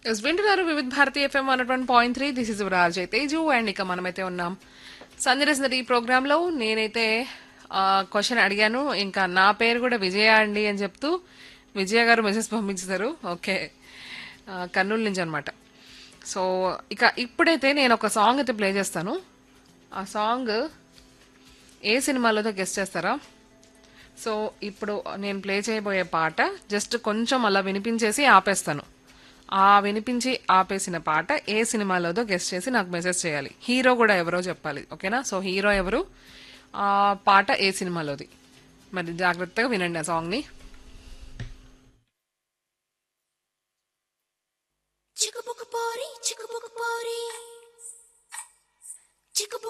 yes వింటున్నారు Vividh Bharati FM one one point three this is Raj Teju and ఇక మనమైతే ఉన్నాం సందర్శన ఈ ప్రోగ్రాంలో నేనైతే క్వశ్చన్ అడిగాను ఇంకా నా పేరు కూడా విజయ అండి అని చెప్తూ విజయ గారు మెసేజ్ పంపించారు ఓకే ఆ, కర్నూలు నుంచి అనమాట సో ఇక ఇప్పుడైతే నేను ఒక సాంగ్ అయితే ప్లే చేస్తాను ఆ సాంగ్ ఏ సినిమాలోతో గెస్ట్ చేస్తారా సో ఇప్పుడు నేను ప్లే చేయబోయే పాట జస్ట్ కొంచెం అలా వినిపించేసి ఆపేస్తాను ఆ వినిపించి ఆపేసిన పాట ఏ సినిమాలోదో గెస్ట్ చేసి నాకు మెసేజ్ చేయాలి హీరో కూడా ఎవరో చెప్పాలి ఓకేనా సో హీరో ఎవరు ఆ పాట ఏ సినిమాలోది మరి జాగ్రత్తగా వినండి ఆ సాంగ్ని చిక్కుబుక్కు పోరి చిక్కుబుక్కు పోరి చిక్కుబుక్కు